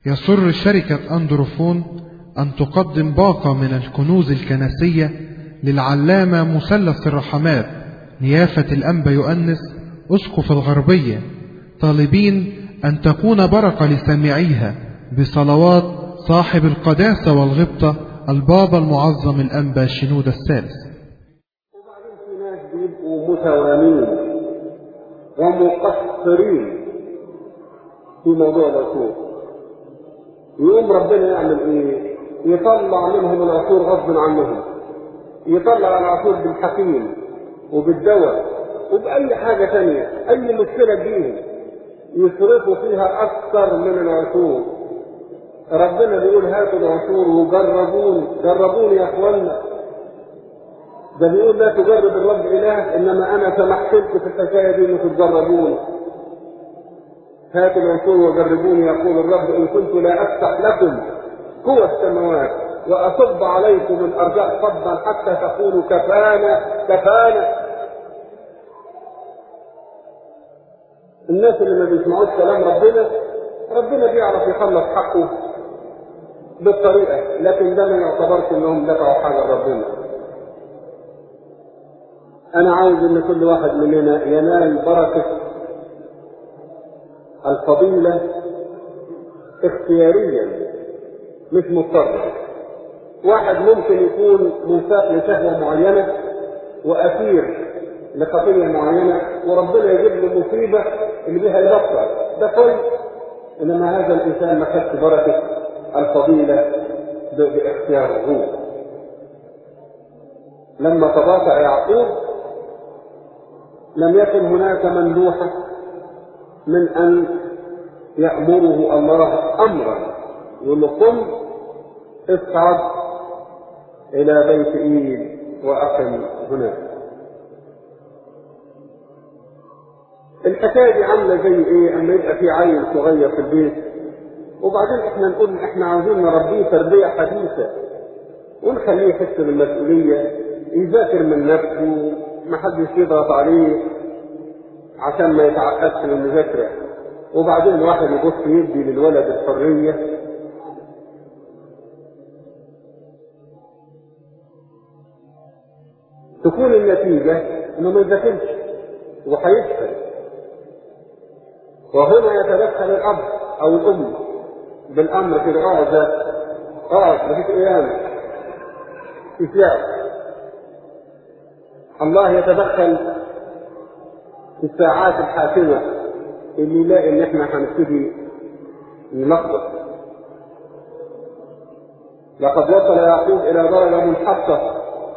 يسر شركة أندروفون أن تقدم باقة من الكنوز الكنسية للعلامة مثلث الرحمات نيافة الأنبا يؤنس أسقف الغربية طالبين أن تكون بركة لسامعيها بصلوات صاحب القداسة والغبطة البابا المعظم الأنبا شنود الثالث وبعدين في ناس بيبقوا متوامين ومقصرين في موضوع العصور يقوم ربنا يعمل ايه يطلع منهم العصور غصب عنهم يطلع العصور بالحكيم وبالدواء وبأي حاجة تانية أي مشكلة تجيهم يصرفوا فيها أكثر من العصور ربنا بيقول هاتوا العصور وجربوني جربوني يا اخوانا ده بيقول لا تجرب الرب اله انما انا سمحت لكم في الحكايه دي انكم تجربوني هاتوا العصور وجربوني يقول الرب ان كنت لا افتح لكم قوى السماوات واصب عليكم الارجاء صبا حتى تقولوا كفانا كفانا الناس اللي ما بيسمعوش كلام ربنا ربنا بيعرف يخلص حقه بالطريقه لكن ده ما يعتبرش انهم دفعوا حاجه لربنا انا عاوز ان كل واحد مننا ينال بركه الفضيله اختياريا مش مضطر واحد ممكن يكون منساق لشهوه معينه واثير لخطيه معينه وربنا يجيب له مصيبه اللي بيها يبطل ده كويس انما هذا الانسان ما خدش بركه الفضيله باختياره هو لما تباطأ يعقوب لم يكن هناك مندوحة من أن يأمره الله أمرا يقول له قم اصعد إلى بيت إيد وأقم هناك الحكاية دي عاملة زي إيه أما يبقى في عيل صغير في البيت وبعدين إحنا نقول إحنا عاوزين نربيه تربية حديثة ونخليه يحس بالمسؤولية يذاكر من نفسه محدش يضغط عليه عشان ما يتعقدش من المذاكرة وبعدين الواحد يبص يدي للولد الحرية تكون النتيجة انه ما يذاكرش وهيفشل وهنا يتدخل الاب او الام بالامر كده اقعد اقعد مفيش ايام في سياق الله يتدخل في الساعات الحاسمة اللي يلاقي ان احنا هنبتدي نلخبط لقد وصل يعقوب الى درجة منحطة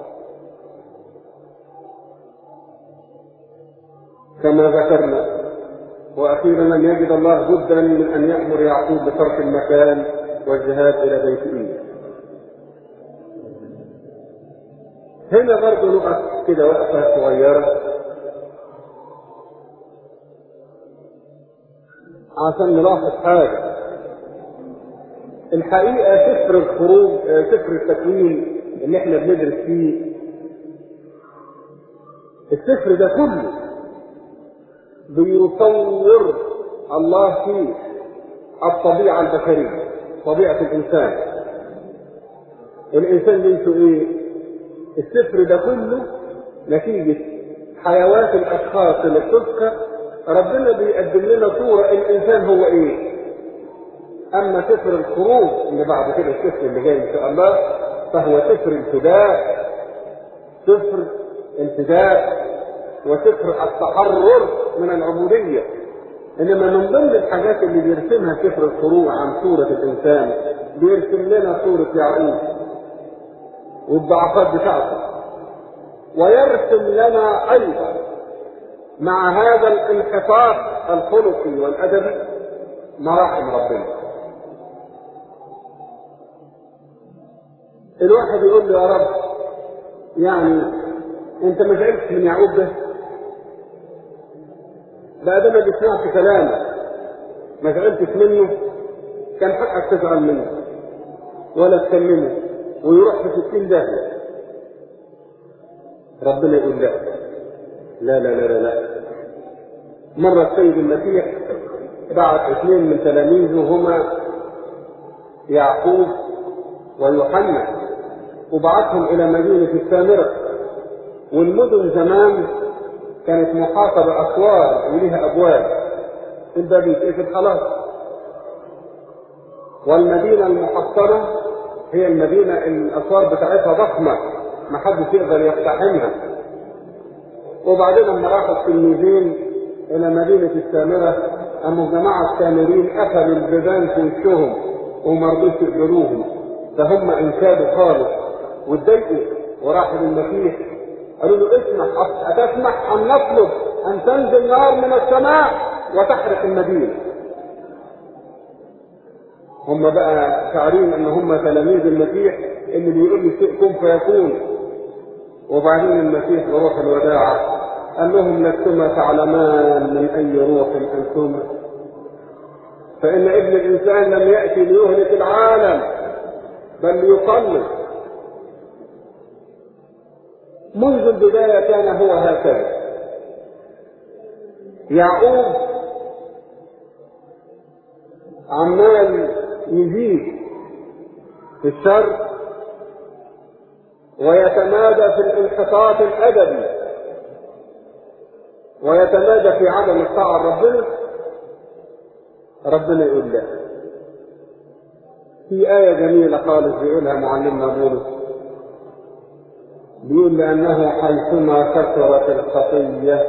كما ذكرنا واخيرا لم يجد الله بدا من ان يامر يعقوب بترك المكان والذهاب الى بيت ايد هنا برضه نقف كده وقفة صغيرة عشان نلاحظ حاجة الحقيقة سفر الخروج سفر التكوين اللي احنا بندرس فيه السفر ده كله بيصور الله فيه الطبيعة البشرية طبيعة الإنسان الإنسان جنسه إيه؟ السفر ده كله نتيجة حيوات الأشخاص اللي بتذكر ربنا بيقدم لنا صورة الإنسان هو إيه؟ أما سفر الخروج اللي بعد كده السفر اللي جاي إن شاء الله فهو سفر امتداء سفر امتداء وسفر التحرر من العبودية إنما من ضمن الحاجات اللي بيرسمها سفر الخروج عن صورة الإنسان بيرسم لنا صورة يعقوب والضعفات بتاعته ويرسم لنا ايضا مع هذا الانحطاط الخلقي والادبي مراحم ربنا الواحد يقول له يا رب يعني انت ما زعلتش من يعقوب ده بقى ده ما بيسمعش كلامك ما زعلتش منه كان حقك تزعل منه ولا تكلمه ويروح في ستين داهية ربنا يقول لا لا لا لا لا, لا. مرة السيد المسيح بعت اثنين من تلاميذه هما يعقوب ويوحنا وبعثهم إلى مدينة السامرة والمدن زمان كانت محاطة بأسوار وليها أبواب الباب يتقفل خلاص والمدينة المحصنة هي المدينة الأسوار بتاعتها ضخمة ما حدش يقدر يقتحمها وبعدين لما راحوا التلميذين إلى مدينة السامرة قاموا الجماعة السامريين قفلوا البيبان في وشهم وما رضوش يقبلوهم فهم انكادوا خالص واتضايقوا وراحوا للمسيح قالوا له اسمح أتسمح أن نطلب أن تنزل نار من السماء وتحرق المدينة هم بقى شعرين ان هم تلاميذ المسيح اللي بيقول لي شيء كن فيكون وبعدين المسيح بروح الوداع قال لهم لستما تعلمان من اي روح انتما فان ابن الانسان لم ياتي ليهلك العالم بل ليخلص منذ البدايه كان هو هكذا يعقوب عمال يزيد في الشر ويتمادى في الانحطاط الادبي ويتمادى في عدم الطاعه لربنا ربنا يقول له في آية جميلة خالص بيقولها معلمنا بولس بيقول لأنه حيثما كثرت الخطية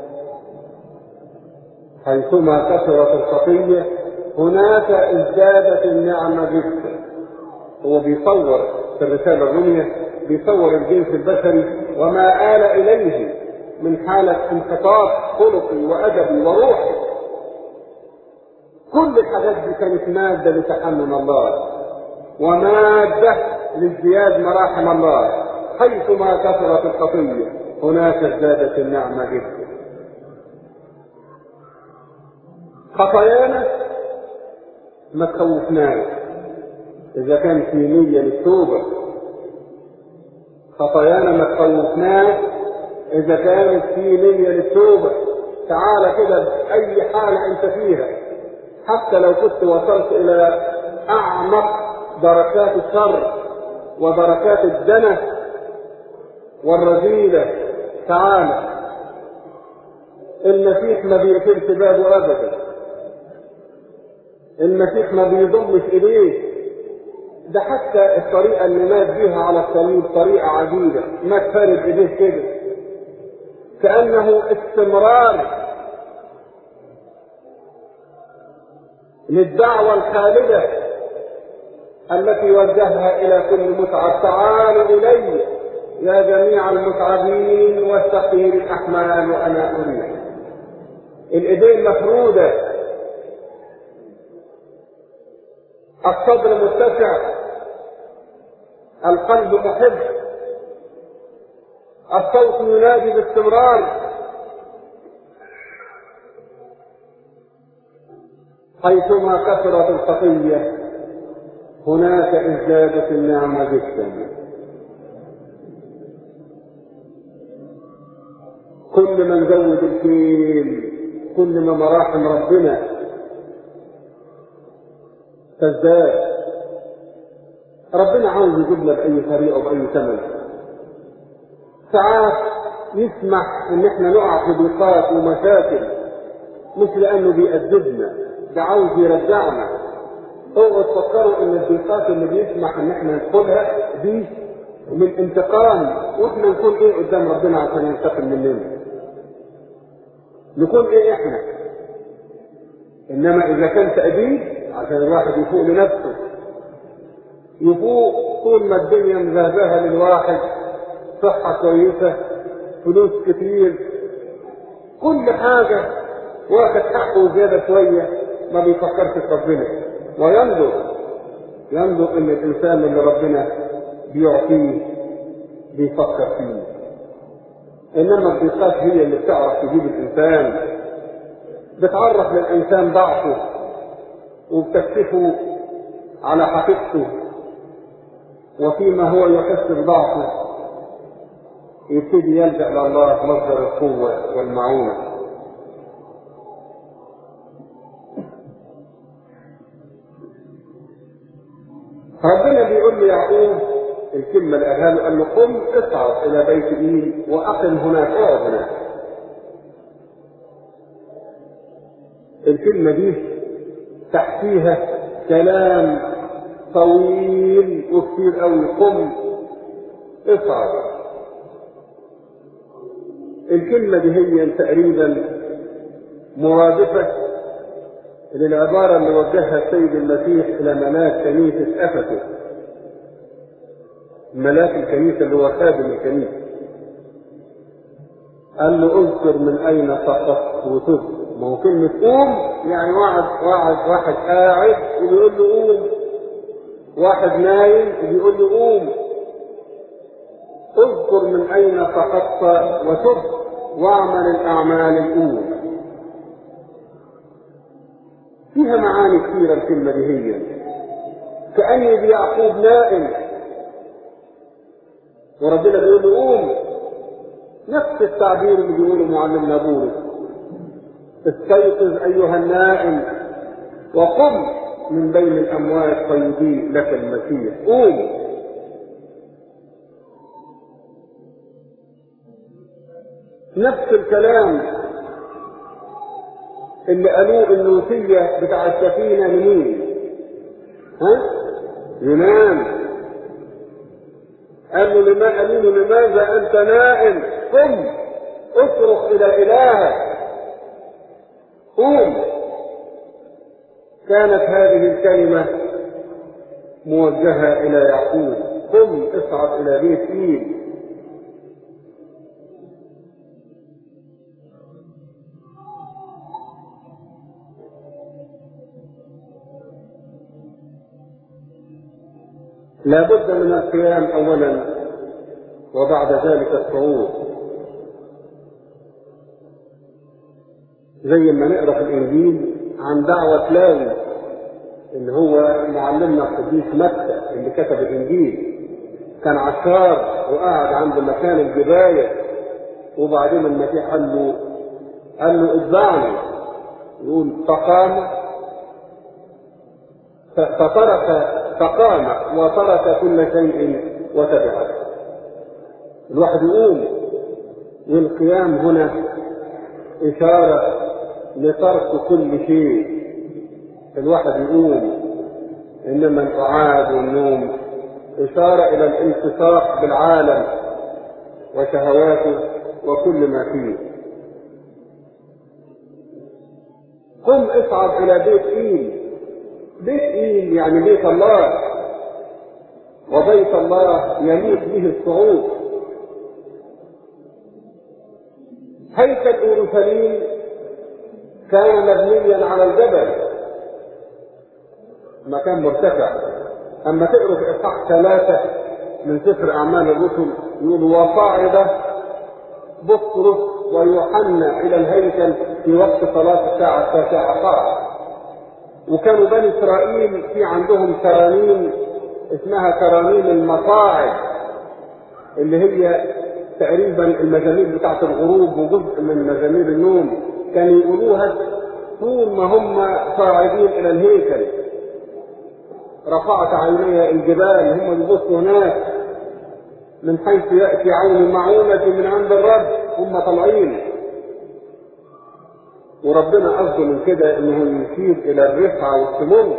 حيثما كثرت الخطية هناك ازدادت النعمة جدا هو بيصور في الرسالة الرومية بيصور الجنس البشري وما آل إليه من حالة انحطاط خلقي وأدبي وروحي كل الحاجات دي كانت مادة لتحمل الله ومادة لازدياد مراحم الله حيثما كثرت الخطية هناك ازدادت النعمة جدا خطايانا ما تخوفناش إذا كان في نية للتوبة خطايانا ما تخوفناش إذا كانت في نية للتوبة تعالى كده بأي حالة أنت فيها حتى لو كنت وصلت إلى أعمق دركات الشر ودركات الدنس والرذيلة تعالى المسيح ما بيقفلش بابه أبدا المسيح ما بيضمش إليه ده حتى الطريقة اللي مات بيها على الصليب طريقة عجيبة مات فارد إيديه كده كأنه استمرار للدعوة الخالدة التي وجهها إلى كل متعب تعالوا إلي يا جميع المتعبين والثقيل الأحمال وأنا أريد الإيدين مفرودة الصدر متسع القلب محب الصوت ينادي باستمرار حيثما كثرت الخطية هناك ازدادت النعمة جدا كل ما نزود الفيل كل ما مراحم ربنا تزداد ربنا عاوز يجيبنا بأي طريقة وبأي ثمن ساعات يسمح ان احنا نقع في ضيقات ومشاكل مش لانه بيأدبنا ده عاوز يرجعنا اوعوا تفكروا ان الضيقات اللي بيسمح ان احنا ندخلها دي من انتقام واحنا نكون ايه قدام ربنا عشان ينتقم مننا نكون ايه احنا انما اذا كان تأديب عشان الواحد يفوق لنفسه يفوق طول ما الدنيا مذهبها للواحد صحة كويسة فلوس كتير كل حاجة واخد حقه زيادة شوية ما بيفكرش في ربنا وينظر ينظر ان الانسان اللي ربنا بيعطيه بيفكر فيه انما الضيقات هي اللي بتعرف تجيب الانسان بتعرف للانسان ضعفه وبتكشفه على حقيقته وفيما هو يحس بضعفه يبتدي يلجأ لله مصدر القوة والمعونة ربنا بيقول ليعقوب الكلمة اللي قالها له قال له قم اصعد إلى بيت إيل وأقم هناك اقعد هناك. الكلمة دي تحتيها كلام طويل وكثير قوي قم اصعد الكلمة دي هي تقريبا مرادفة للعبارة اللي وجهها السيد المسيح إلى ملاك كنيسة أفسس ملاك الكنيسة اللي هو خادم الكنيسة قال له اذكر من أين سقطت وتب ما هو كلمة قوم يعني واحد واحد واحد قاعد وبيقول له قوم واحد نايم وبيقول له قوم اذكر من أين سقطت وتب واعمل الأعمال الأولى فيها معاني كثيرة الكلمة دي هي كأني بيعقوب نائم وربنا بيقول له قوم نفس التعبير اللي بيقوله معلمنا بولس استيقظ أيها النائم وقم من بين الأموات فيضيء لك المسيح قوم نفس الكلام اللي قالوه النوسية بتاع السفينة منين؟ ها؟ يونان قالوا لما قالوا له لماذا أنت نائم؟ قم اصرخ إلى إلهك قوم كانت هذه الكلمة موجهة إلى يعقوب قم اصعد إلى بيت إيل لا بد من القيام اولا وبعد ذلك الصعود زي ما نقرا في الانجيل عن دعوه لاوي اللي هو معلمنا القديس متى اللي كتب الانجيل كان عشار وقعد عند مكان الجبايه وبعدين المسيح قال له قال له اتبعني يقول فقام فترك فقام وترك كل شيء وتبعه الواحد يقوم والقيام هنا إشارة لترك كل شيء الواحد يقوم إنما القعاد والنوم إشارة إلى الالتصاق بالعالم وشهواته وكل ما فيه قم اصعد إلى بيت إيل بيت إيل يعني بيت الله وبيت الله يليق به الصعود هيكل اورشليم كان مبنيا على الجبل مكان مرتفع اما تقرا في اصحاح ثلاثه من سفر اعمال الرسل يقول وصعد بطرس ويوحنا الى الهيكل في وقت صلاه الساعه التاسعه عشر وكانوا بني اسرائيل في عندهم ترانيم اسمها ترانيم المصاعد اللي هي تقريبا المزامير بتاعت الغروب وجزء من مزامير النوم كانوا يقولوها طول ما هم صاعدين الى الهيكل رفعت عيني الجبال هم يبصوا هناك من حيث ياتي عون المعونه من عند الرب هم طالعين وربنا قصده من كده انه يشير الى الرفعه والسمو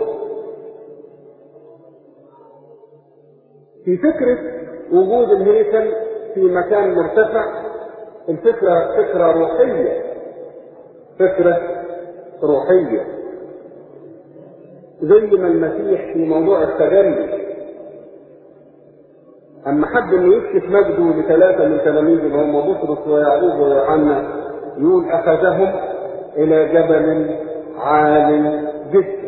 في فكره وجود الهيكل في مكان مرتفع الفكرة فكرة روحية فكرة روحية زي ما المسيح في موضوع التجلي أما حب إنه يكشف مجده لثلاثة من تلاميذه اللي هم بطرس ويعقوب ويوحنا يقول أخذهم إلى جبل عال جدا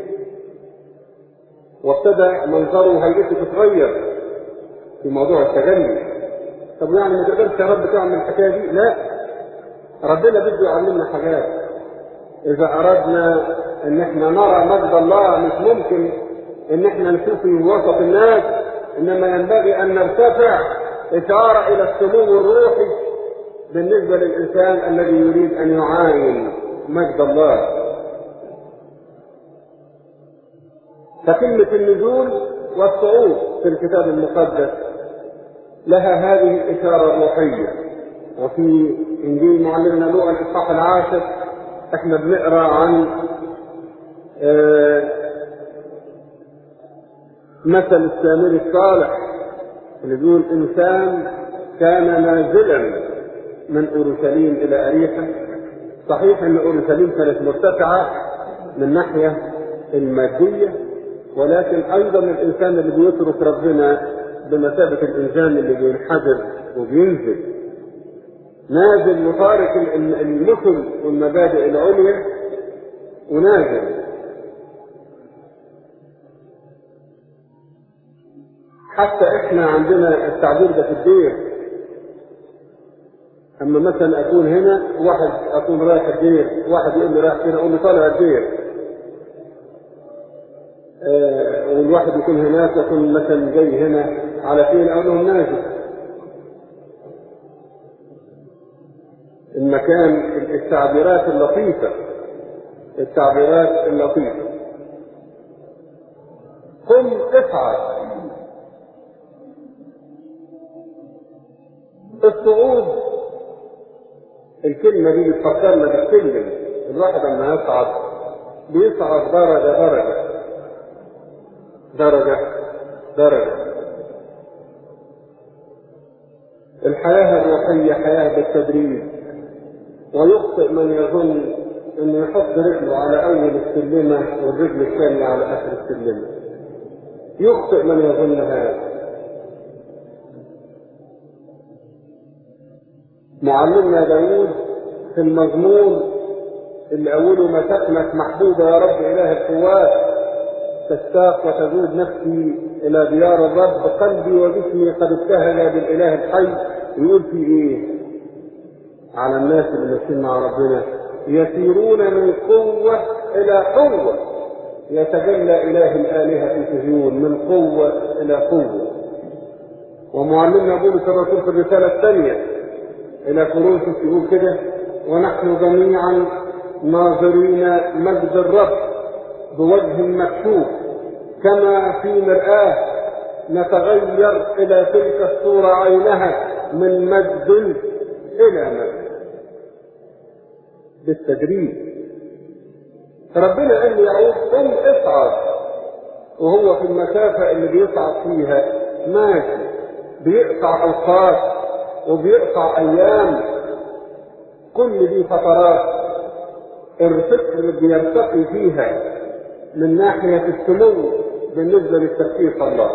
وابتدى منظره وهيئته تتغير في موضوع التجلي طب يعني ما تقدرش يا رب تعمل الحكايه دي؟ لا ربنا بده يعلمنا حاجات اذا اردنا ان احنا نرى مجد الله مش ممكن ان احنا نشوف في وسط الناس انما ينبغي ان نرتفع اشاره الى السمو الروحي بالنسبه للانسان الذي يريد ان يعاين مجد الله فكلمه النزول والصعود في الكتاب المقدس لها هذه الإشارة الروحية وفي إنجيل معلمنا لوقا الإصحاح العاشر إحنا بنقرأ عن آه مثل السامري الصالح اللي بيقول إنسان كان نازلا من أورشليم إلى أريحة صحيح أن أورشليم كانت مرتفعة من ناحية المادية ولكن أيضا الإنسان اللي بيترك ربنا بمثابة الإنسان اللي بينحدر وبينزل نازل وفارق المثل والمبادئ العليا ونازل حتى احنا عندنا التعبير ده في الدير اما مثلا اكون هنا واحد اكون رايح الدير واحد يقول لي رايح فين اقول له طالع الدير آه والواحد يكون هناك يكون مثلا جاي هنا على فين اقول لهم نازل المكان التعبيرات اللطيفة التعبيرات اللطيفة قم افعل الصعود الكلمة دي بتفكرنا بالسلم الواحد لما يصعد بيصعد درجة درجة درجة درجة الحياة الروحية حياة بالتدريج ويخطئ من يظن انه يحط رجله على اول السلمة والرجل الثانية على اخر السلمة يخطئ من يظن هذا معلمنا داود في المزمور اللي أوله مساكنك محبوبة يا رب إله القوات تشتاق وتذود نفسي إلى ديار الرب قلبي وجسمي قد ابتهج بالإله الحي يقول في إيه؟ على الناس اللي ماشيين مع ربنا يسيرون من قوة إلى قوة يتجلى إله الآلهة في سجون من قوة إلى قوة ومعلمنا بولس الرسول في الرسالة الثانية إلى كورنثوس يقول كده ونحن جميعا ناظرين مجد الرب بوجه مكشوف كما في مرآة نتغير إلى تلك الصورة عينها من مجد إلى مجد بالتدريج ربنا قال لي يعود قم اصعد وهو في المسافة اللي بيصعد فيها ماشي بيقطع أوقات وبيقطع ايام كل دي فترات الفكر بيرتقي فيها من ناحية السمو بالنسبة للتفكير في الله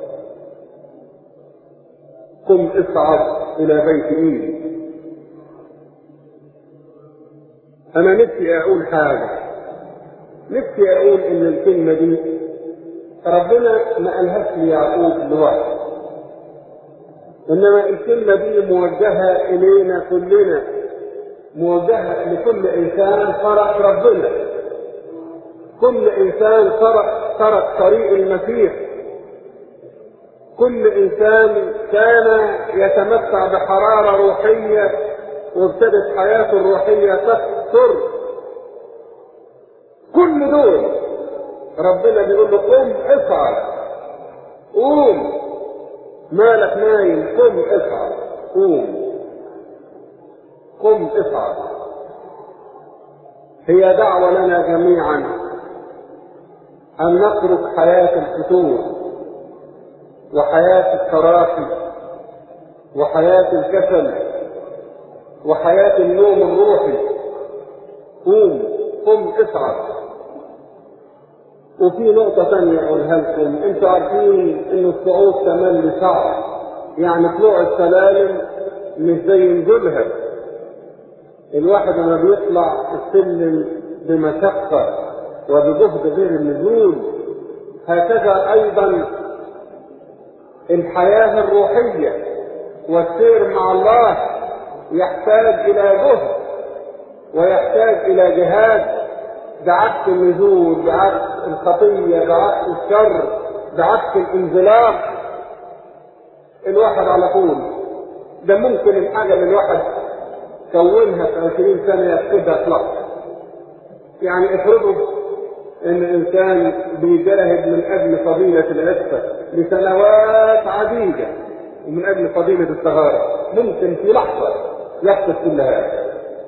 قم اصعد الى بيت ايدي انا نفسي اقول حاجة نفسي اقول ان الكلمة دي ربنا ما قالهاش ليعقوب لوحده انما الكلمة دي موجهة الينا كلنا موجهة لكل انسان ترك ربنا كل انسان ترك ترك طريق المسيح كل انسان كان يتمتع بحرارة روحية وابتدت حياته الروحية تكثر كل دول ربنا بيقول له قم افعل قوم مالك نايم قم افعل قوم قم افعل هي دعوة لنا جميعا أن نترك حياة الفتور وحياة التراخي وحياة الكسل وحياة النوم الروحي قوم قم افعل وفي نقطة ثانية أقولها لكم، أنتوا عارفين إن الصعود تملي صعب، يعني طلوع السلالم مش زي نزولها. الواحد لما بيطلع السلم بمشقة وبجهد غير النزول، هكذا أيضا الحياة الروحية والسير مع الله يحتاج إلى جهد ويحتاج إلى جهاد بعكس النزول بعكس الخطية بعكس الشر بعكس الانزلاق الواحد على طول ده ممكن الحاجة اللي الواحد كونها في 20 سنة يفقدها في لحظة يعني افرضوا ان انسان بيجاهد من اجل فضيلة العفة لسنوات عديدة ومن اجل فضيلة الطهارة ممكن في لحظة يفقد كل هذا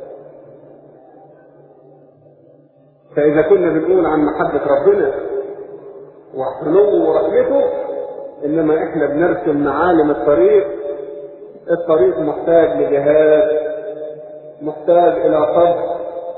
فاذا كنا بنقول عن محبة ربنا وحلو رحمته انما احنا بنرسم معالم الطريق الطريق محتاج لجهاد محتاج الى صبر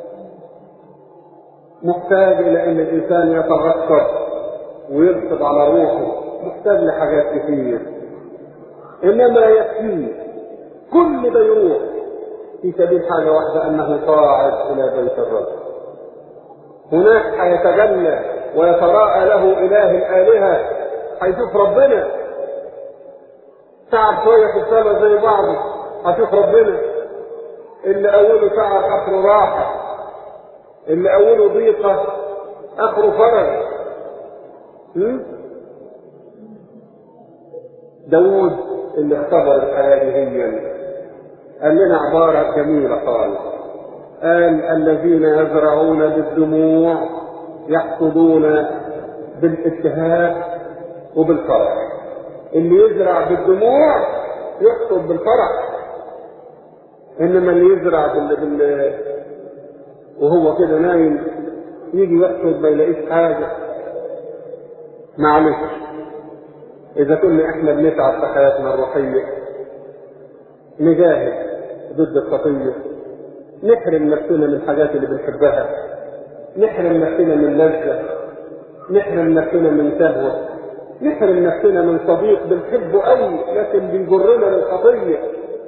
محتاج الى ان الانسان يتغصب ويرصد على روحه محتاج لحاجات كتير انما يكفيه كل ده يروح في سبيل حاجه واحده انه صاعد الى بيت الرب هناك هيتجلى ويتراءى له اله الالهه هيشوف ربنا تعب شويه في السماء زي بعضه هشوف ربنا اللي اوله تعب اخره راحه اللي اوله ضيقه اخره فرج داوود اللي اختبر الحياه دي قال لنا عباره جميله خالص قال الذين يزرعون بالدموع يحصدون بالابتهاج وبالفرح اللي يزرع بالدموع يحصد بالفرح انما اللي يزرع بال... بال... وهو كده نايم يجي يحصد ما يلاقيش حاجه معلش اذا كنا احنا بنتعب في حياتنا الروحيه نجاهد ضد الخطيه نحرم نفسنا من الحاجات اللي بنحبها نحرم نفسنا من لذة نحرم نفسنا من شهوة نحرم نفسنا من صديق بنحبه قوي لكن بيجرنا للخطية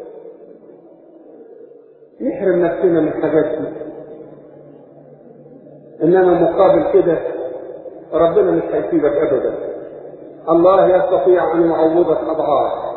نحرم نفسنا من الحاجات دي انما مقابل كده ربنا مش هيسيبك ابدا الله يستطيع ان يعوضك اضعاف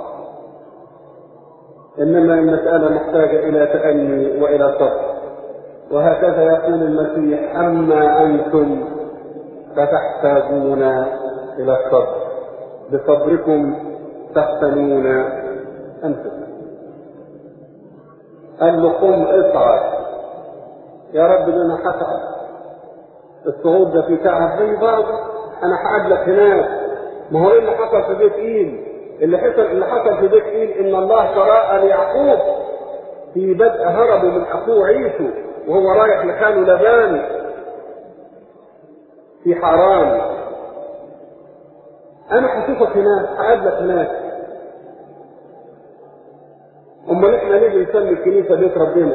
انما المساله محتاجه الى تاني والى صبر وهكذا يقول المسيح اما انتم فتحتاجون الى الصبر بصبركم تختنون انفسكم قال له قم اصعد يا رب ده انا هتعب الصعود ده في تعب زي برضه انا هقابلك هناك ما هو ايه اللي حصل في بيت ايل اللي حصل اللي حصل في بيت ايل ان الله تراءى ليعقوب في بدء هربه من اخوه عيسو وهو رايح لخاله لبان في حرام انا هشوفك هناك هقابلك هناك امال احنا ليه بنسمي الكنيسه بيت ربنا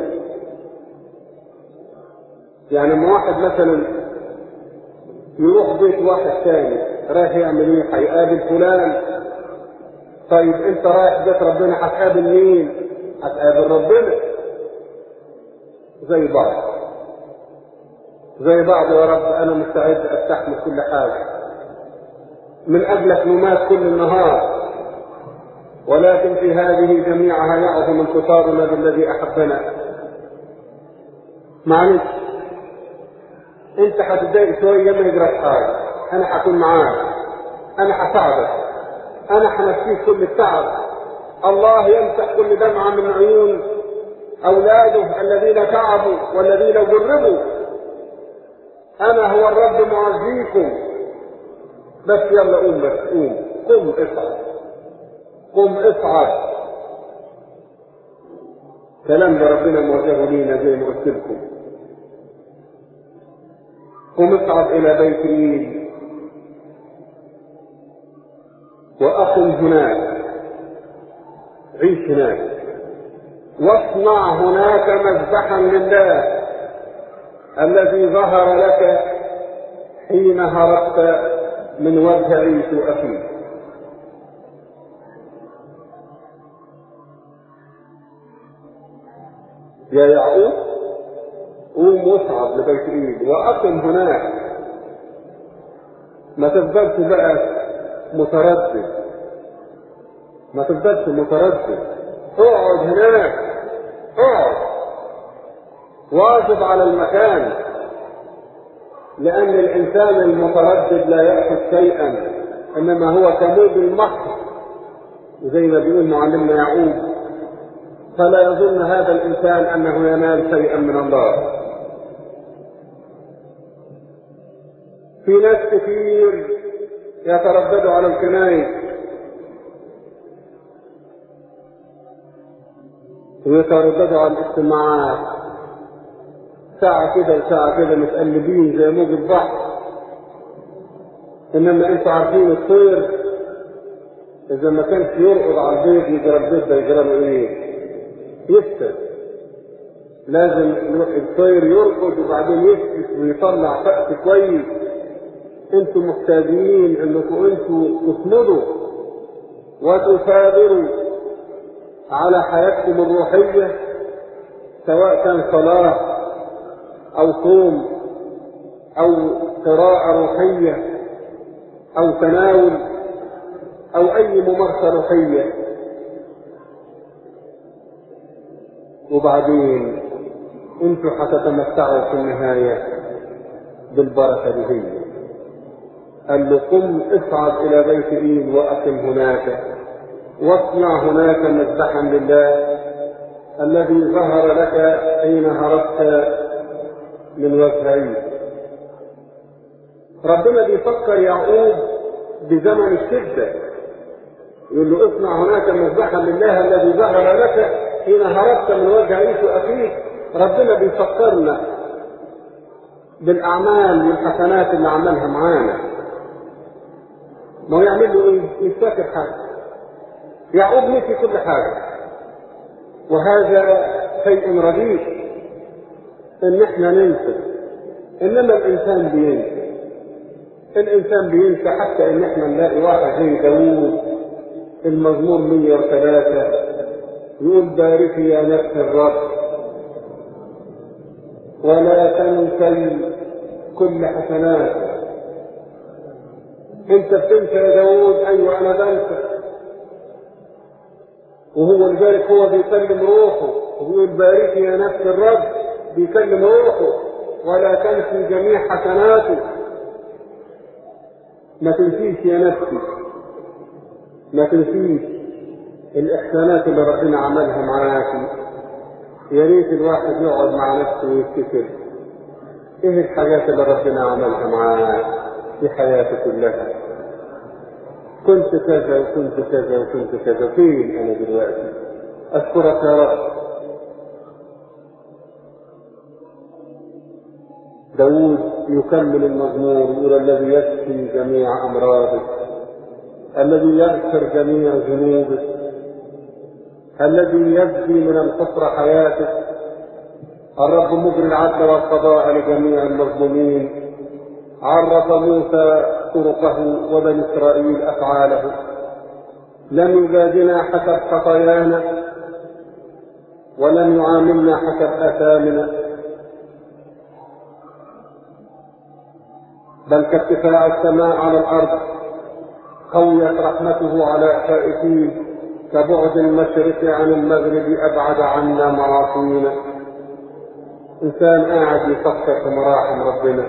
يعني لما واحد مثلا يروح بيت واحد تاني رايح يعمل ايه هيقابل فلان طيب انت رايح بيت ربنا هتقابل مين هتقابل ربنا زي بعض زي بعض يا رب انا مستعد استحمل كل حاجه من اجلك نمات كل النهار ولكن في هذه جميعها يعظم انتصارنا بالذي احبنا معلش انت هتتضايق شويه ما يجراش حاجه انا هكون معاك انا هساعدك انا هنسيك كل التعب الله يمسح كل دمعه من عيون اولاده الذين تعبوا والذين جربوا انا هو الرب معزيكم بس يلا قوم بس قوم قم اصعد قم اصعد كلام ده ربنا موجهه لينا زي ما قلت لكم قم اصعد الى بيت ايل واقم هناك عيش هناك واصنع هناك مذبحا لله الذي ظهر لك حين هربت من وجه عيسو اخيك يا يعقوب قوم واصعد لبيت ايد واقم هناك ما تفضلش بقى متردد ما تفضلش متردد اقعد هناك اقعد واظب على المكان لأن الإنسان المتردد لا يأخذ شيئا إنما هو كموج المحر زي ما بيقول معلمنا يعقوب فلا يظن هذا الإنسان أنه ينال شيئا من الله في ناس كتير يترددوا على الكنائس ويترددوا على الاجتماعات ساعة كده وساعة كده متقلبين زي موج البحر انما انتوا عارفين الطير اذا ما كانش يرقد على البيض يجرى البيض ده يجرى له ايه؟ يفسد لازم الطير يرقد وبعدين يفسد ويطلع فأس كويس انتوا محتاجين انكم انتوا تصمدوا وتثابروا على حياتكم الروحية سواء كان صلاة أو صوم أو قراءة روحية أو تناول أو أي ممارسة روحية وبعدين انتوا هتتمتعوا في النهاية بالبركة دي هي قال له قم اصعد إلى بيت إيل وأقم هناك واصنع هناك مذبحا لله الذي ظهر لك حين هربت من وجهين ربنا بيفكر يعقوب بزمن الشدة يقول له اصنع هناك مذبحا لله الذي ظهر لك حين هربت من وجه عيسو أخيك ربنا بيفكرنا بالأعمال والحسنات اللي عملها معانا ما هو يعمل له ايه؟ مش فاكر حاجة يعقوب نسي كل حاجة وهذا شيء رديء ان احنا ننسى انما الانسان بينسى الانسان بينسى حتى ان احنا نلاقي واحد زي داوود المزمور 103 يقول باركي يا نفس الرب ولا تنسي كل حسناته انت بتنسى يا داوود ايوه انا بنسى وهو لذلك هو بيكلم روحه وبيقول باركي يا نفس الرب بيكلم روحه ولا تنسي جميع حسناته ما تنسيش يا نفسي ما تنسيش الاحسانات اللي ربنا عملها معاك يا ريت الواحد يقعد مع نفسه ويفتكر ايه الحاجات اللي ربنا عملها معاه في حياته كلها كنت كذا وكنت كذا وكنت كذا فين انا دلوقتي اشكرك يا رب داود يكمل المزمور يقول الذي يشفي جميع امراضك الذي يغفر جميع ذنوبك الذي يجزي من الفطر حياتك الرب مجري العدل والقضاء لجميع المظلومين عرف موسى طرقه وبني اسرائيل افعاله لم يجازنا حسب خطايانا ولم يعاملنا حسب اثامنا بل كارتفاع السماء على الارض قويت رحمته على الخائفين كبعد المشرق عن المغرب ابعد عنا معاصينا انسان قاعد يفكر في مراحم ربنا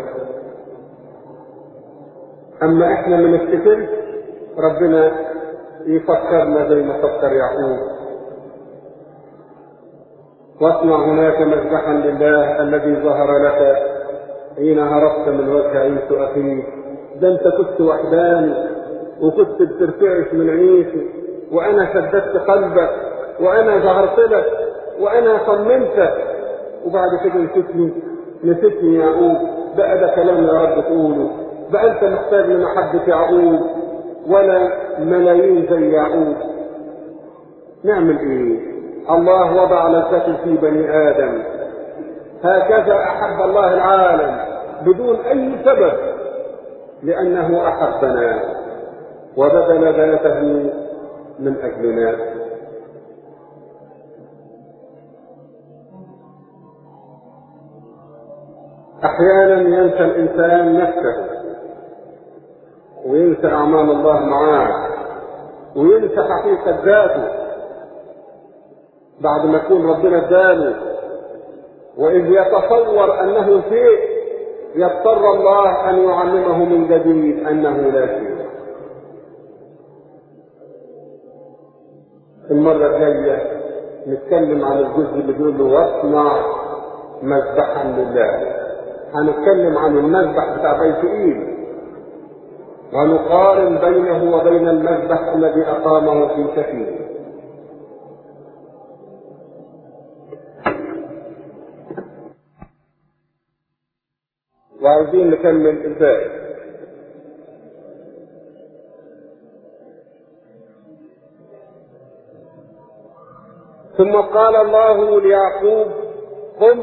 اما احنا ما نفتكرش ربنا يفكرنا زي ما فكر يعقوب واصنع هناك مذبحا لله الذي ظهر لك حين هربت من وجه عيسو اخيك ده انت كنت وحداني وكنت بترتعش من عيسو وانا سددت قلبك وانا ظهرت لك وانا صممتك وبعد كده نسيتني نسيتني يا يعقوب بقى ده كلام يا رب تقوله بقى انت محتاج لمحبة يعقوب ولا ملايين زي يعقوب نعمل ايه الله وضع لذته في بني ادم هكذا احب الله العالم بدون اي سبب لانه احبنا وبذل ذاته من اجلنا احيانا ينسى الانسان نفسه وينسى اعمال الله معاه وينسى حقيقه ذاته بعد ما يكون ربنا اداله واذ يتصور انه شيء يضطر الله ان يعلمه من جديد انه لا شيء المرة الجاية نتكلم عن الجزء اللي بيقول له واصنع مذبحا لله هنتكلم عن المذبح بتاع بيت ايل ونقارن بينه وبين المذبح الذي أقامه في سفينه وعايزين نكمل ازاي ثم قال الله ليعقوب قم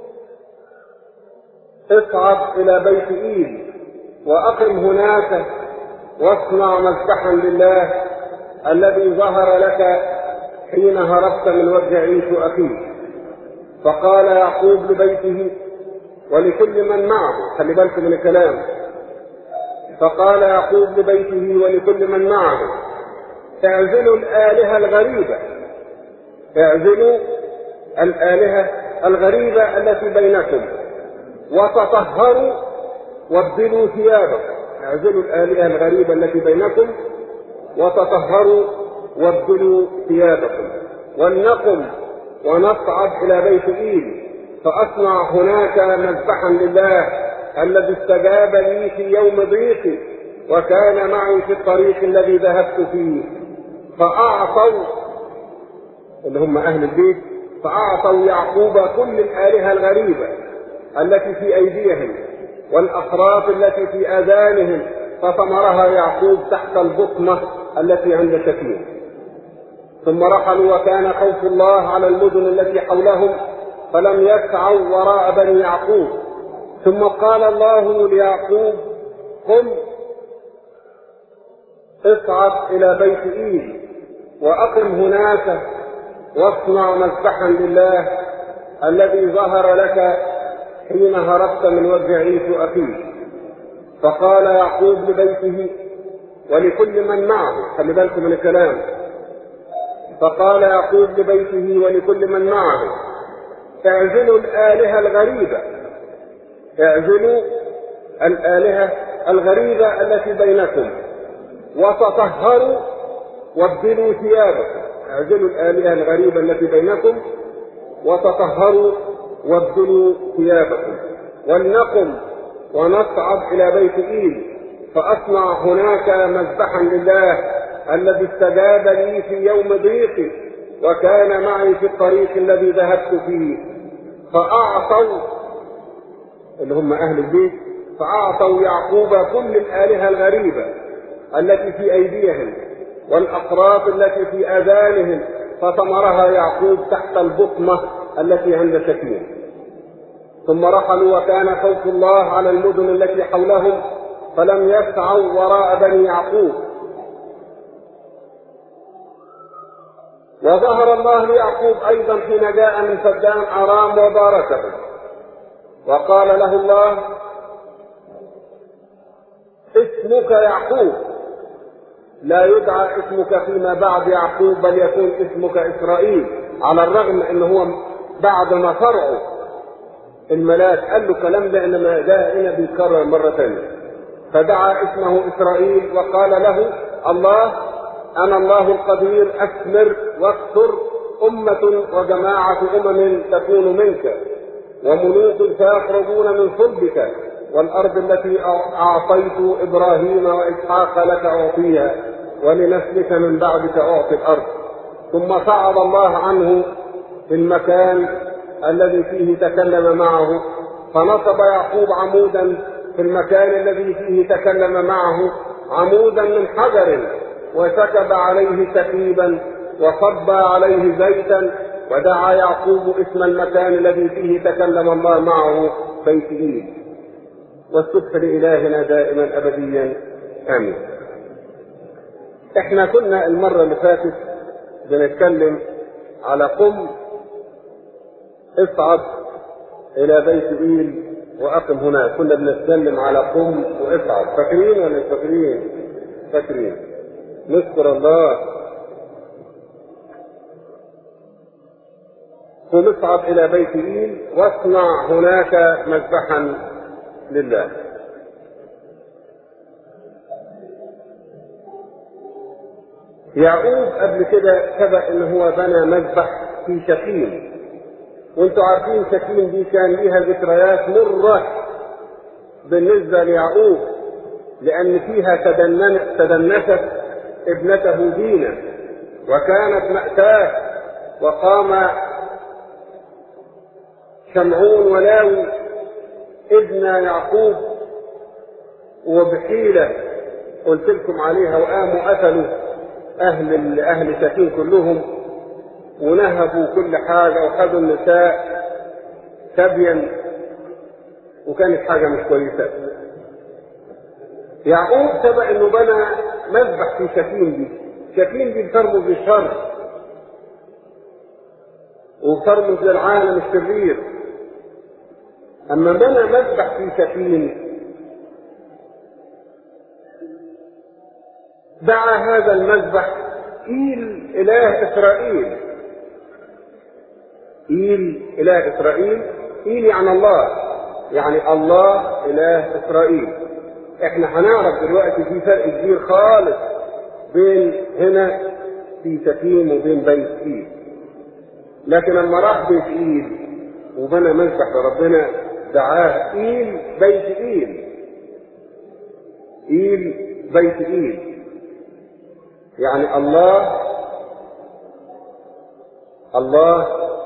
اصعد الى بيت ايل واقم هناك واصنع مذبحا لله الذي ظهر لك حين هربت من وجه عيسو اخيك فقال يعقوب لبيته ولكل من معه خلي بالكم من الكلام فقال يعقوب لبيته ولكل من معه اعزلوا الآلهة الغريبة اعزلوا الآلهة الغريبة التي بينكم وتطهروا وابدلوا ثيابكم اعزلوا الآلهة الغريبة التي بينكم وتطهروا وابدلوا ثيابكم ولنقم ونصعد إلى بيت إيل فأصنع هناك مذبحا لله الذي استجاب لي في يوم ضيقي وكان معي في الطريق الذي ذهبت فيه فأعطوا اللي هم أهل البيت فأعطوا يعقوب كل الآلهة الغريبة التي في أيديهم والأطراف التي في آذانهم فثمرها يعقوب تحت البطنة التي عند شكيم ثم رحلوا وكان خوف الله على المدن التي حولهم فلم يسعوا وراء بني يعقوب ثم قال الله ليعقوب قم اصعد الى بيت ايل واقم هناك واصنع مذبحا لله الذي ظهر لك حين هربت من وجه عيسو اخيك فقال يعقوب لبيته ولكل من معه خلي بالكم من الكلام فقال يعقوب لبيته ولكل من معه اعزلوا الآلهة الغريبة اعزلوا الآلهة الغريبة التي بينكم وتطهروا وابدلوا ثيابكم اعزلوا الآلهة الغريبة التي بينكم وتطهروا وابدلوا ثيابكم ولنقم ونصعد إلى بيت إيل فأصنع هناك مذبحا لله الذي استجاب لي في يوم ضيقي وكان معي في الطريق الذي ذهبت فيه فأعطوا اللي هم أهل البيت فأعطوا يعقوب كل الآلهة الغريبة التي في أيديهم والأطراف التي في آذانهم فثمرها يعقوب تحت البطنة التي عند شكيم ثم رحلوا وكان خوف الله على المدن التي حولهم فلم يسعوا وراء بني يعقوب وظهر الله ليعقوب ايضا حين جاء من فدان ارام وباركه وقال له الله اسمك يعقوب لا يدعى اسمك فيما بعد يعقوب بل يكون اسمك اسرائيل على الرغم ان هو بعد ما فرعوا الملاك قال له كلام ده انما جاء هنا بيتكرر مره ثانيه فدعا اسمه اسرائيل وقال له الله انا الله القدير اثمر واكثر امه وجماعه امم تكون منك وملوك سيخرجون من صلبك والارض التي اعطيت ابراهيم واسحاق لك اعطيها ولنسلك من بعدك اعطي الارض ثم صعد الله عنه في المكان الذي فيه تكلم معه فنصب يعقوب عمودا في المكان الذي فيه تكلم معه عمودا من حجر وسكب عليه سكيبا وصب عليه زيتا ودعا يعقوب اسم المكان الذي فيه تكلم الله معه بيت ايد والسبح لالهنا دائما ابديا امين احنا كنا المره اللي فاتت بنتكلم على قم اصعد الى بيت ايل واقم هناك كنا بنتكلم على قم واصعد فاكرين ولا مش فاكرين فاكرين نشكر الله قم اصعد الى بيت ايل واصنع هناك مذبحا لله يعقوب قبل كده سبق ان هو بنى مذبح في شكيم وانتوا عارفين شكيم دي كان ليها ذكريات مرة بالنسبة ليعقوب لأن فيها تدنن تدنست ابنته دينا وكانت مأتاه وقام شمعون ولاوي ابن يعقوب وبحيلة قلت لكم عليها وقاموا قتلوا أهل أهل شكيم كلهم ونهبوا كل حاجة وخدوا النساء سبيا وكانت حاجة مش كويسة يعقوب سبق انه بنى مذبح في شكيم دي شكيم دي بترمز للشر وبترمز للعالم الشرير اما بنى مذبح في شكيم دعا هذا المذبح إيل إله إسرائيل إيل إله إسرائيل إيل يعني الله يعني الله إله إسرائيل إحنا هنعرف دلوقتي في فرق كبير خالص بين هنا في شكيم وبين بيت إيل لكن لما راح بيت إيل وبنى مذبح لربنا دعاه إيل بيت إيل إيل بيت إيل يعني الله الله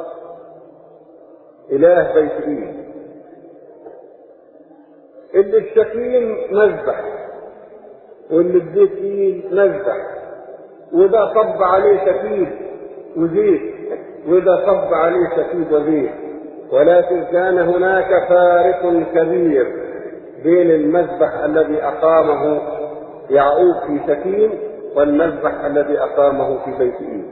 إله بيت إيل اللي الشكيم مذبح واللي ببيت إيل مذبح وده صب عليه شكيم وزيت وده صب عليه شكيم وزيت ولكن كان هناك فارق كبير بين المذبح الذي أقامه يعقوب في شكيم والمذبح الذي أقامه في بيت إيل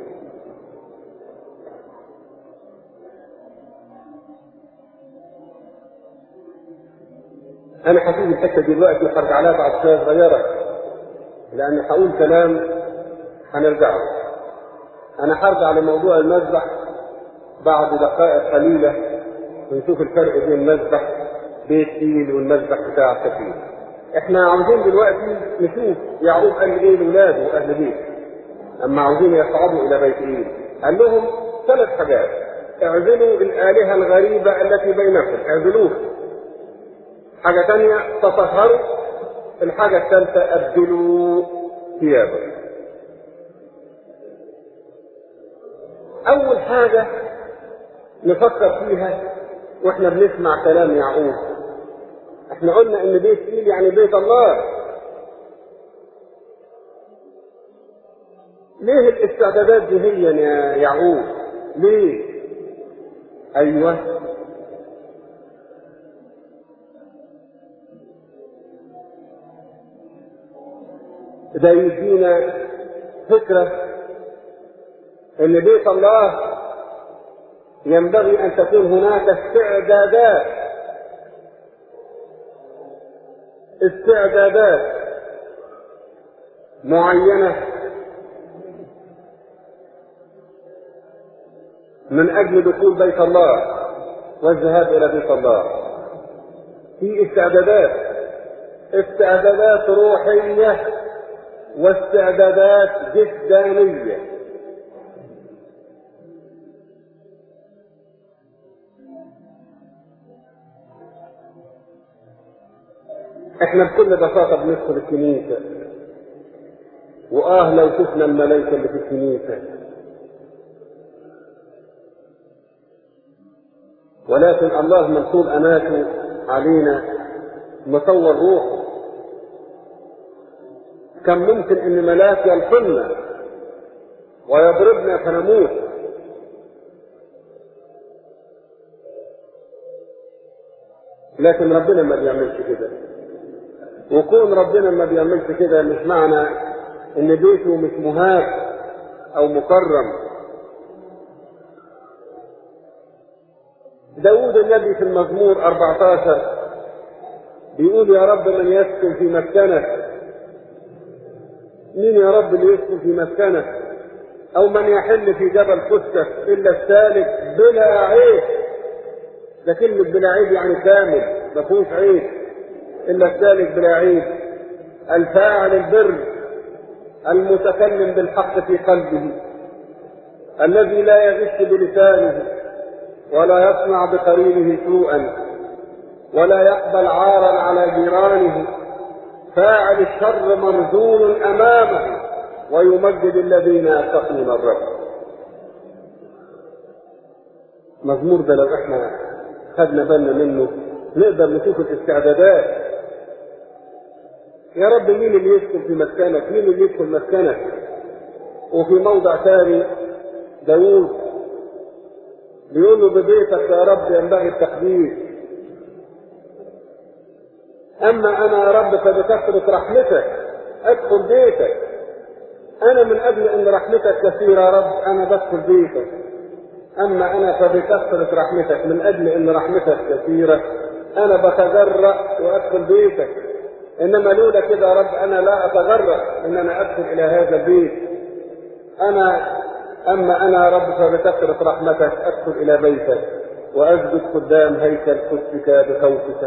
أنا هسيب الحتة دي دلوقتي وهرجع لها بعد شوية صغيرة لأن هقول كلام هنرجع له. أنا هرجع لموضوع المذبح بعد دقائق قليلة ونشوف الفرق بين مذبح بيت إيل والمذبح بتاع السفينة. احنا عاوزين دلوقتي نشوف يعقوب قال ايه لاولاده واهل بيت اما عاوزين يصعدوا الى بيت ايه قال لهم ثلاث حاجات اعزلوا الالهه الغريبه التي بينكم اعزلوها حاجه ثانيه تطهروا الحاجه الثالثه ابدلوا ثيابكم اول حاجه نفكر فيها واحنا بنسمع كلام يعقوب احنا قلنا ان بيت ايل يعني بيت الله ليه الاستعدادات دي هي يا يعقوب ليه ايوه ده يدينا فكرة ان بيت الله ينبغي ان تكون هناك استعدادات استعدادات معينة من أجل دخول بيت الله والذهاب إلى بيت الله في استعدادات استعدادات روحية واستعدادات جسدانية احنا بكل بساطة بندخل الكنيسة وآه لو شفنا الملائكة اللي في الكنيسة ولكن الله من طول أناته علينا مصور روحه كان ممكن ان ملاك يلقنا ويضربنا فنموت لكن ربنا ما بيعملش كده وكون ربنا ما بيعملش كده مش معنى ان بيته مش مهاب او مكرم داود النبي في المزمور 14 بيقول يا رب من يسكن في مسكنك مين يا رب اللي يسكن في مسكنك او من يحل في جبل قدسك الا السالك بلا عيب ده كلمة بلا عيب يعني كامل ما فيهوش عيب الا السالك بلا عيب الفاعل البر المتكلم بالحق في قلبه الذي لا يغش بلسانه ولا يصنع بقرينه سوءا ولا يقبل عارا على جيرانه فاعل الشر مرزول امامه ويمجد الذين يتقون الرب مزمور ده لو احنا خدنا بالنا منه نقدر نشوف الاستعدادات يا رب مين اللي يسكن في مسكنك مين اللي يدخل مسكنك وفي موضع ثاني داوود بيقول له ببيتك يا رب ينبغي التقديس اما انا يا رب فبكثره رحمتك ادخل بيتك انا من اجل ان رحمتك كثيره يا رب انا بدخل بيتك اما انا فبكثره رحمتك من اجل ان رحمتك كثيره انا بتجرأ وادخل بيتك انما لولا كده يا رب انا لا اتجرأ ان انا ادخل الى هذا البيت انا اما انا يا رب فبكثره رحمتك ادخل الى بيتك واسجد قدام هيكل قدسك بخوفك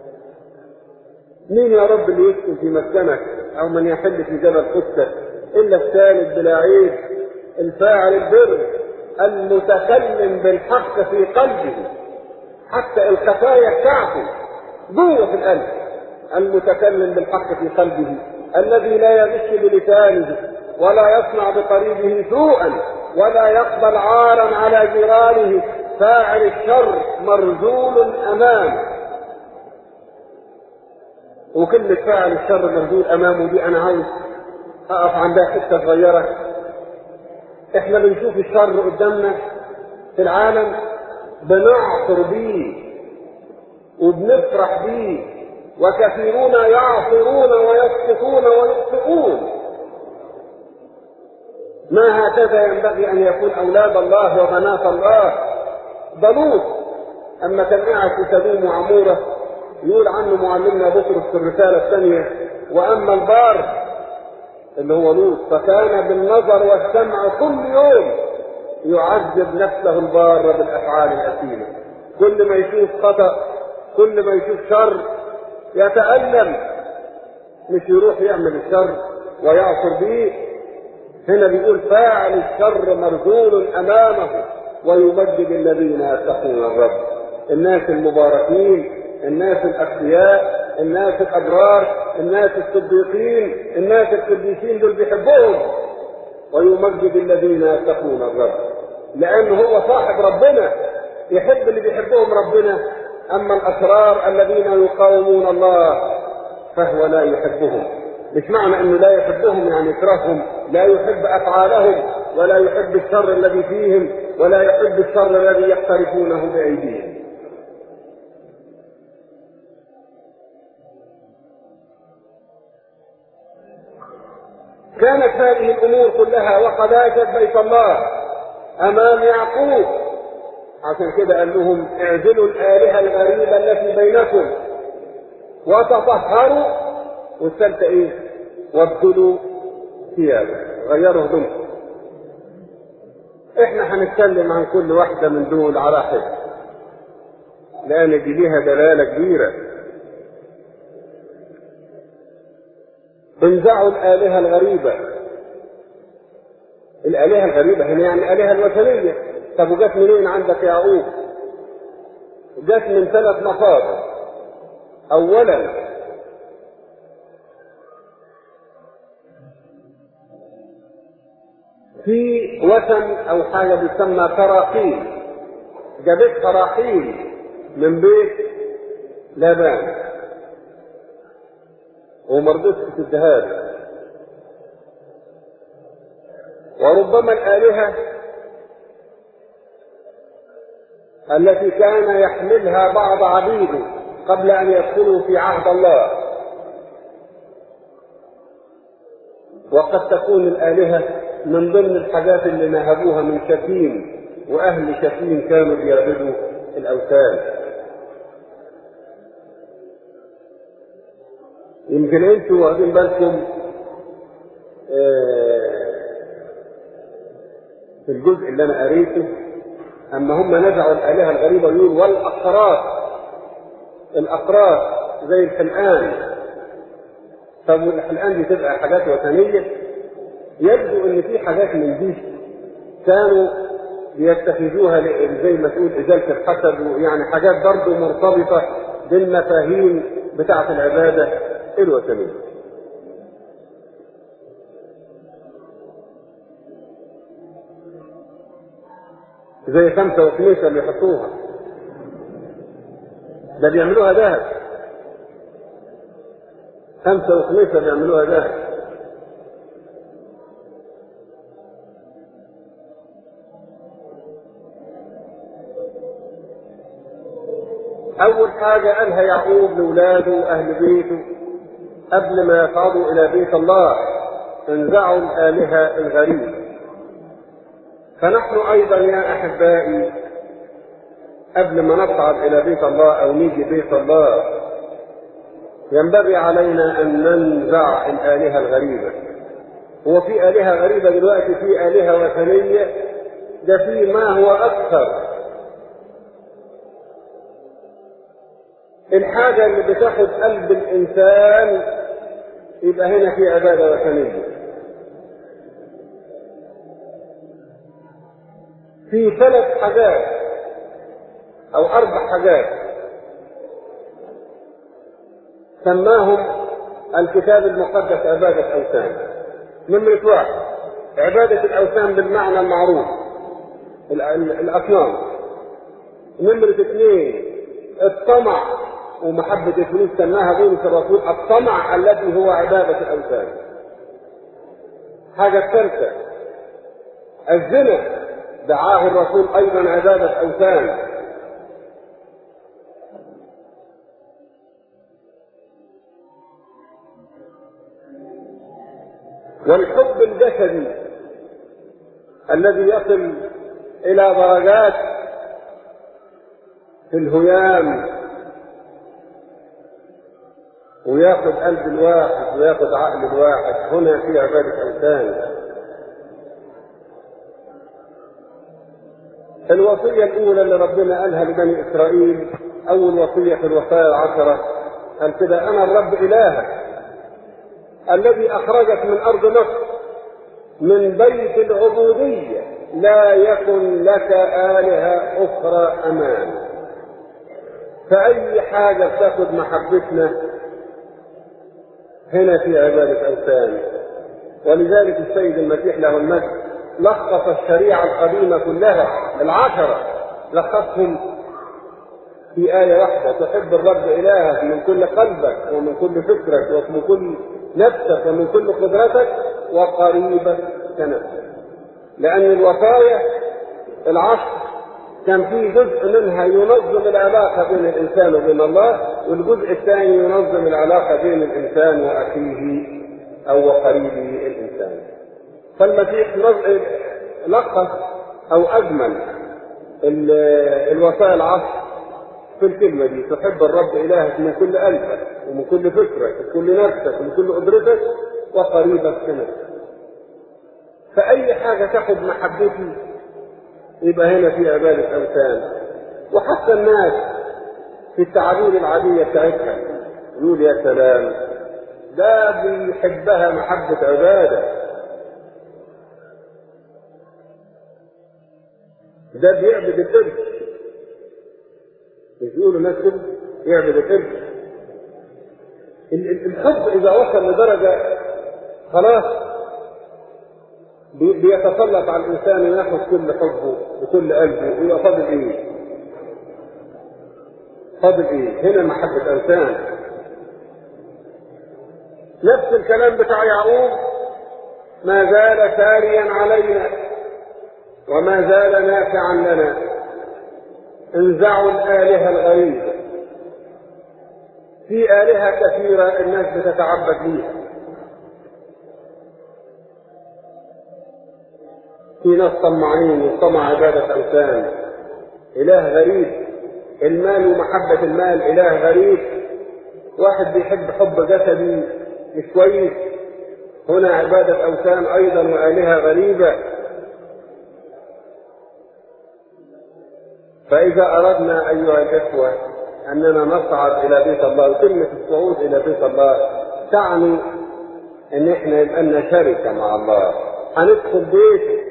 مين يا رب اللي يسكن في مسكنك او من يحل في جبل قدسك الا الثالث بلا عيب الفاعل البر المتكلم بالحق في قلبه حتى الخفايا بتاعته جوه في القلب المتكلم بالحق في قلبه الذي لا يغش بلسانه ولا يصنع بقريبه سوءا ولا يقبل عارا على جيرانه فاعل الشر مرذول امامه وكلمة فاعل الشر مرذول امامه دي انا عاوز اقف عندها حته صغيره احنا بنشوف الشر قدامنا في العالم بنعصر بيه وبنفرح بيه وكثيرون يعصرون ويسقطون ويخطئون ما هكذا ينبغي ان يكون اولاد الله وبنات الله ضلوط اما كان قاعد في سدوم وعموره يقول عنه معلمنا بطرس في الرساله الثانيه واما البار اللي هو لوط فكان بالنظر والسمع كل يوم يعذب نفسه البار بالافعال الاثيمه كل ما يشوف خطا كل ما يشوف شر يتالم مش يروح يعمل الشر ويعصر به هنا بيقول فاعل الشر مرذول امامه ويمجد الذين يتقون الرب الناس المباركين الناس الاخفياء الناس الابرار الناس الصديقين الناس القديسين دول بيحبوهم ويمجد الذين يتقون الرب لانه هو صاحب ربنا يحب اللي بيحبهم ربنا اما الاشرار الذين يقاومون الله فهو لا يحبهم مش معنى انه لا يحبهم يعني يكرههم لا يحب افعالهم ولا يحب الشر الذي فيهم ولا يحب الشر الذي يقترفونه بايديهم كانت هذه الامور كلها وقداسه بيت الله امام يعقوب عشان كده قال لهم اعزلوا الالهه الغريبه التي بينكم وتطهروا والثالثه ايه؟ وابدلوا ثيابه غيروا هدومكم احنا هنتكلم عن كل واحده من دول على حده لان دي ليها دلاله كبيره انزعوا الآلهة الغريبة الآلهة الغريبة هنا يعني الآلهة الوثنية طب وجت منين عندك يا يعقوب؟ جت من ثلاث مصادر أولا في وثن أو حاجة بتسمى تراقيم جابتها راحيل من بيت لابان وما رضيتش تديها له وربما الآلهة التي كان يحملها بعض عبيده قبل أن يدخلوا في عهد الله وقد تكون الآلهة من ضمن الحاجات اللي نهبوها من شتيم وأهل شتيم كانوا بيعبدوا الأوثان يمكن انتوا واخدين بالكم في الجزء اللي انا قريته اما هم نزعوا الالهه الغريبه يقول والاقراص الاقراص زي الحلقان طب والحلقان دي تبقى حاجات وثنيه يبدو ان في حاجات من دي كانوا بيتخذوها زي ما تقول ازاله الحسد ويعني حاجات برضه مرتبطه بالمفاهيم بتاعه العباده الوثنيه زي خمسة وخميسة اللي يحطوها ده بيعملوها ذهب خمسة وخميسة بيعملوها ذهب أول حاجة قالها يعقوب لأولاده وأهل بيته قبل ما يصعدوا إلى بيت الله انزعوا الآلهة الغريبة فنحن أيضا يا أحبائي قبل ما نصعد إلى بيت الله أو نيجي بيت الله ينبغي علينا أن ننزع الآلهة الغريبة هو في آلهة غريبة دلوقتي في آلهة وثنية ده في ما هو أكثر الحاجة اللي بتاخد قلب الإنسان يبقى هنا في عبادة وثنية في ثلاث حاجات أو أربع حاجات سماهم الكتاب المقدس عبادة أوثان نمرة واحد عبادة الأوثان بالمعنى المعروف الأصنام نمرة اثنين الطمع ومحبة الفلوس سماها بولس الرسول الطمع الذي هو عبادة الأوثان. حاجة الثالثة الزنا دعاه الرسول أيضا عبادة أوثان. والحب الجسدي الذي يصل إلى درجات في الهيام وياخذ قلب الواحد وياخذ عقل الواحد هنا في عبادة أوثان الوصية الأولى اللي ربنا قالها لبني إسرائيل أول وصية في الوصايا العشرة قال كده أنا الرب إلهك الذي أخرجك من أرض مصر من بيت العبودية لا يكن لك آلهة أخرى أمامي فأي حاجة بتاخد محبتنا هنا في عبادة أوثان ولذلك السيد المسيح له المجد لخص الشريعة القديمة كلها العشرة لخصهم في آية واحدة تحب الرب إلهك من كل قلبك ومن كل فكرك ومن كل نفسك ومن كل قدرتك وقريبك كنفسك لأن الوصايا العشر كان في جزء منها ينظم العلاقة بين الإنسان وبين الله والجزء الثاني ينظم العلاقة بين الإنسان وأخيه أو وقريبه الإنسان فالمسيح لخص أو أجمل الوصايا العشر في الكلمة دي تحب الرب إلهك من كل قلبك ومن كل فكرك ومن كل نفسك ومن كل قدرتك وقريبك كنفسك فأي حاجة تاخد محبتي يبقى هنا في عبادة أوثان وحتى الناس في التعابير العادية بتاعتها يقول يا سلام ده بيحبها محبة عبادة ده بيعبد القرش مش بيقولوا الناس كده يعبد القرش الحب إذا وصل لدرجة خلاص بيتسلط على الانسان وياخذ كل حبه وكل قلبه ويبقى فاضل ايه؟ فاضل ايه؟ هنا محبة انسان نفس الكلام بتاع يعقوب ما زال ساريا علينا وما زال نافعا لنا انزعوا الآلهة الغريبة في آلهة كثيرة الناس بتتعبد ليها في ناس طماعين والطمع عبادة أوثان إله غريب المال ومحبة المال إله غريب واحد بيحب حب جسدي مش كويس هنا عبادة أوثان أيضا وآلهة غريبة فإذا أردنا أيها الإخوة أننا نصعد إلى بيت الله وكلمة الصعود إلى بيت الله تعني أن إحنا يبقى لنا شركة مع الله هندخل بيته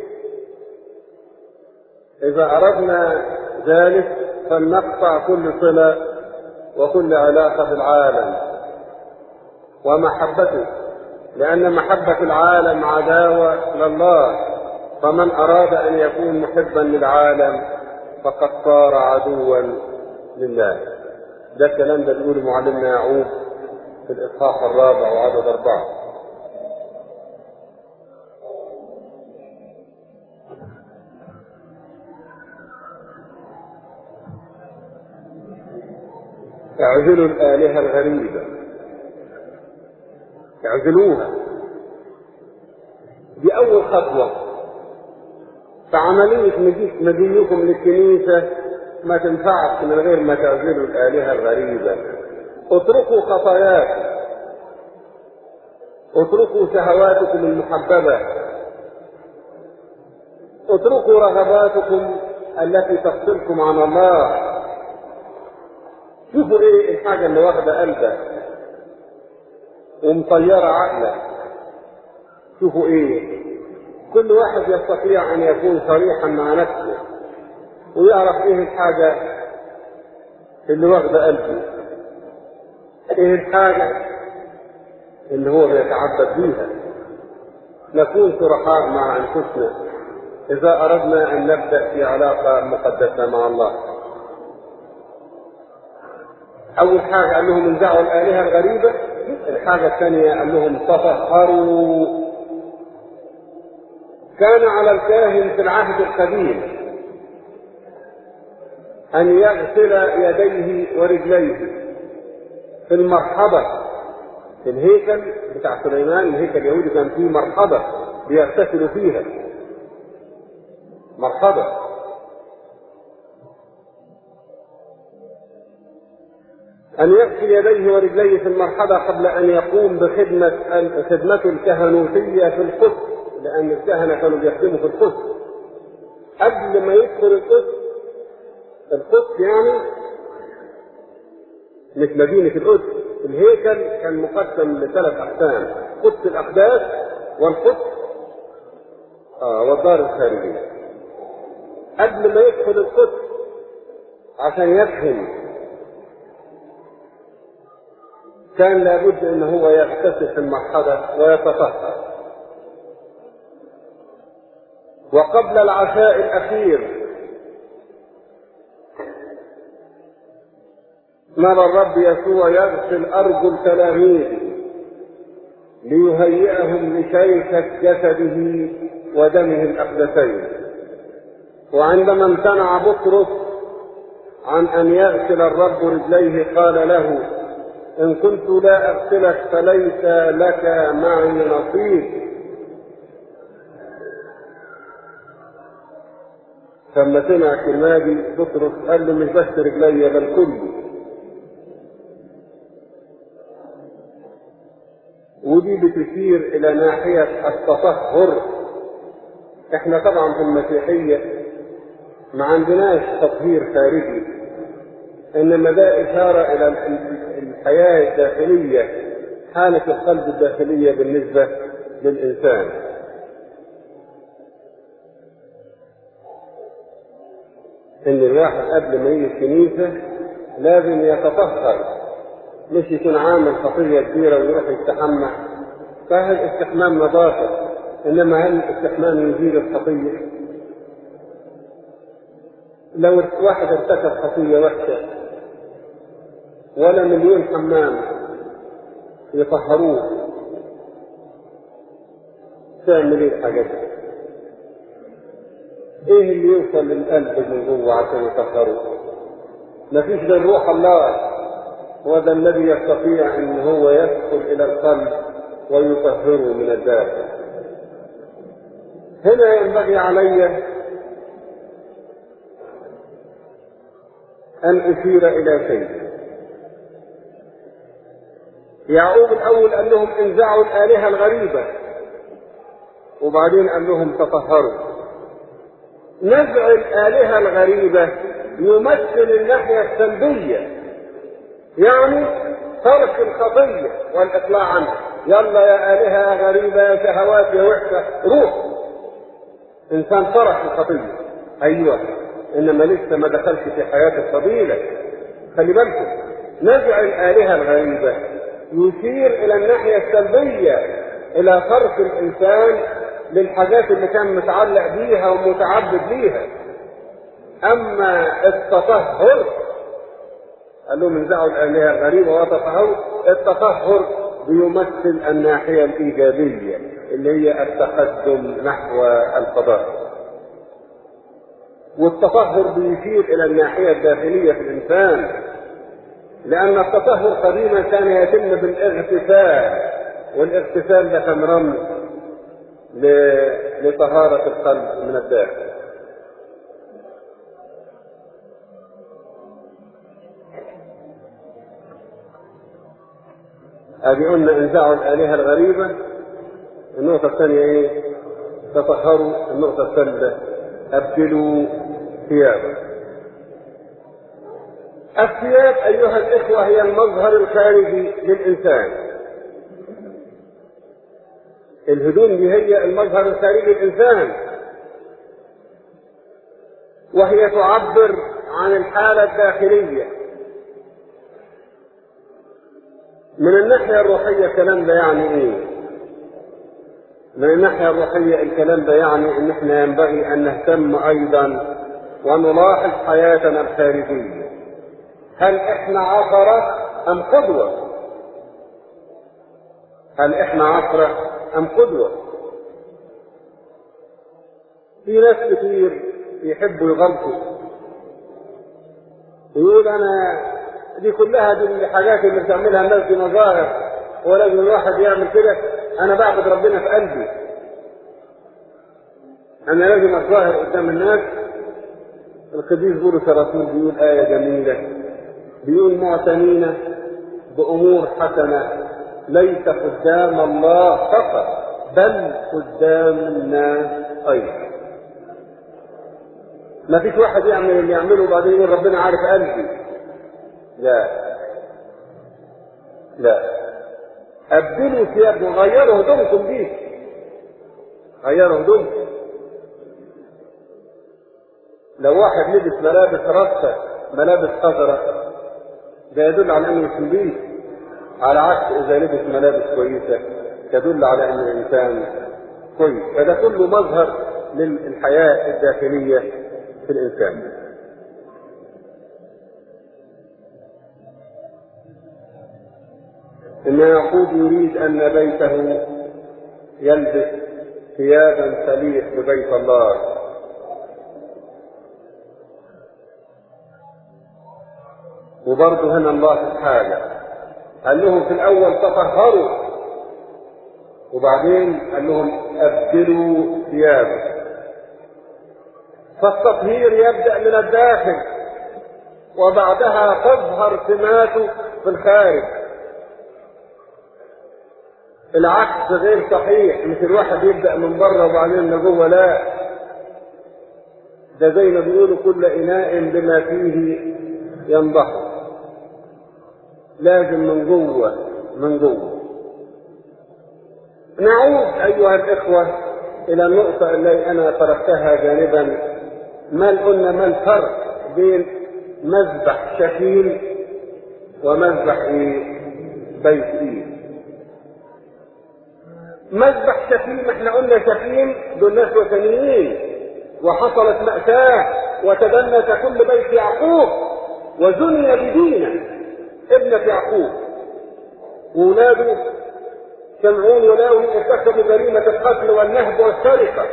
إذا أردنا ذلك فلنقطع كل صلة وكل علاقة بالعالم ومحبته لأن محبة العالم عداوة لله فمن أراد أن يكون محبا للعالم فقد صار عدوا لله ده الكلام ده بيقوله معلمنا يعقوب في الإصحاح الرابع وعدد أربعة اعزلوا الآلهة الغريبة اعزلوها دي أول خطوة فعملية مجيئكم للكنيسة ما تنفعش من غير ما تعزلوا الآلهة الغريبة اتركوا خطاياكم اتركوا شهواتكم المحببة اتركوا رغباتكم التي تفصلكم عن الله شوفوا ايه الحاجة اللي واخدة قلبك ومطيرة عقلك شوفوا ايه كل واحد يستطيع ان يكون صريحا مع نفسه ويعرف ايه الحاجة اللي واخدة قلبه ايه الحاجة اللي هو بيتعبد بيها نكون صرحاء مع انفسنا اذا اردنا ان نبدأ في علاقة مقدسة مع الله اول حاجة قال لهم انزعوا الالهة الغريبة الحاجة الثانية قال لهم تطهروا كان على الكاهن في العهد القديم أن يغسل يديه ورجليه في المرحبة في الهيكل بتاع سليمان الهيكل اليهودي كان فيه مرحبة بيغتسلوا فيها مرحبة أن يغسل يديه ورجليه في المرحبة قبل أن يقوم بخدمة خدمته الكهنوتية في القدس لأن الكهنة كانوا بيخدموا في القدس قبل ما يدخل القدس القدس يعني مش مدينة القدس الهيكل كان مقسم لثلاث أقسام قدس الأقداس والقدس آه والدار الخارجية قبل ما يدخل القدس عشان يفهم كان لابد ان هو يغتسل في المرحلة ويتطهر وقبل العشاء الأخير نرى الرب يسوع يغسل أرجل تلاميذه ليهيئهم لشركة جسده ودمه الأقدسين وعندما امتنع بطرس عن أن يغسل الرب رجليه قال له إن كنت لا أغسلك فليس لك معي نصيب لما سمع الكلمة دي بطرس قال له مش بس رجلي بل كلي ودي بتشير إلى ناحية التطهر احنا طبعا في المسيحية ما عندناش تطهير خارجي انما ده اشارة الى الحياة الداخلية حالة القلب الداخلية بالنسبة للإنسان ان الواحد قبل ما يجي الكنيسة لازم يتطهر مش يكون عامل خطية كبيرة ويروح يستحمى فهل استحمام نظافة انما هل الاستحمام يزيل الخطية لو واحد ارتكب خطية وحشة ولا مليون حمام يطهروه تعمل ايه الحاجات دي؟ ايه اللي يوصل للقلب من جوه عشان يطهره؟ مفيش غير روح الله وهذا الذي يستطيع ان هو يدخل الى القلب ويطهره من الداخل هنا ينبغي علي ان اشير الى شيء يعقوب الاول قال لهم انزعوا الالهه الغريبه وبعدين قال لهم تطهروا نزع الالهه الغريبه يمثل الناحيه السلبيه يعني ترك الخطيه والاقلاع عنها يلا يا الهه غريبه يا شهوات يا وحشه روح انسان ترك الخطيه ايوه انما لسه ما دخلش في حياه الفضيله خلي بالكم نزع الالهه الغريبه يشير الى الناحيه السلبيه الى صرف الانسان للحاجات اللي كان متعلق بيها ومتعبد بيها اما التطهر قال لهم انزعوا الالهه الغريبه وتطهروا التطهر بيمثل الناحيه الايجابيه اللي هي التقدم نحو القضاء والتطهر بيشير الى الناحيه الداخليه في الانسان لان التطهر قديما كان يتم بالاغتسال والاغتسال ده كان رمز لطهاره القلب من الداخل ادي قلنا انزعوا الالهه الغريبه النقطه الثانيه ايه تطهروا النقطه الثالثه ابدلوا ثيابا الثياب ايها الاخوه هي المظهر الخارجي للانسان الهدوم دي هي المظهر الخارجي للانسان وهي تعبر عن الحاله الداخليه من الناحية الروحية الكلام ده يعني ايه؟ من الناحية الروحية الكلام ده يعني ان احنا ينبغي ان نهتم ايضا ونلاحظ حياتنا الخارجية. هل احنا عثرة ام قدوة؟ هل احنا عثرة ام قدوة؟ في ناس كتير يحبوا يغلطوا يقول انا دي كلها دي الحاجات اللي بتعملها الناس دي مظاهر هو لازم الواحد يعمل كده انا بعبد ربنا في قلبي انا لازم اتظاهر قدام الناس القديس بولس الرسول بيقول آية جميلة بيقول معتنين بأمور حسنة ليس قدام الله فقط بل قدام الناس أيضا ما فيش واحد يعمل اللي يعمله وبعدين يقول ربنا عارف قلبي لا لا أبدلوا ثيابكم غيروا هدومكم دي غيروا هدومكم لو واحد لبس ملابس رصة ملابس خضراء ده يدل على انه مش نظيف على عكس اذا لبس ملابس كويسة تدل على ان الانسان كويس فده كله مظهر للحياة الداخلية في الانسان ان يعقوب يريد ان بيته يلبس ثيابا تليق ببيت الله وبرضه هنا الله حاجة قال لهم في الأول تطهروا وبعدين قال لهم أبدلوا ثيابا فالتطهير يبدأ من الداخل وبعدها تظهر سماته في الخارج العكس غير صحيح مش الواحد يبدأ من بره وبعدين من جوه لا ده زي ما بيقولوا كل إناء بما فيه ينضح لازم من جوه من جوه نعود ايها الاخوه الى النقطه التي انا تركتها جانبا ما قلنا ما الفرق بين مذبح شكيل ومذبح ايه بيت ايه مذبح شكيم احنا قلنا شكيم دول ناس وثنيين وحصلت مأساة وتدنس كل بيت يعقوب وزني بدينه ابنة يعقوب وولاده سمعون ولاوي ارتكبوا جريمة القتل والنهب والسرقة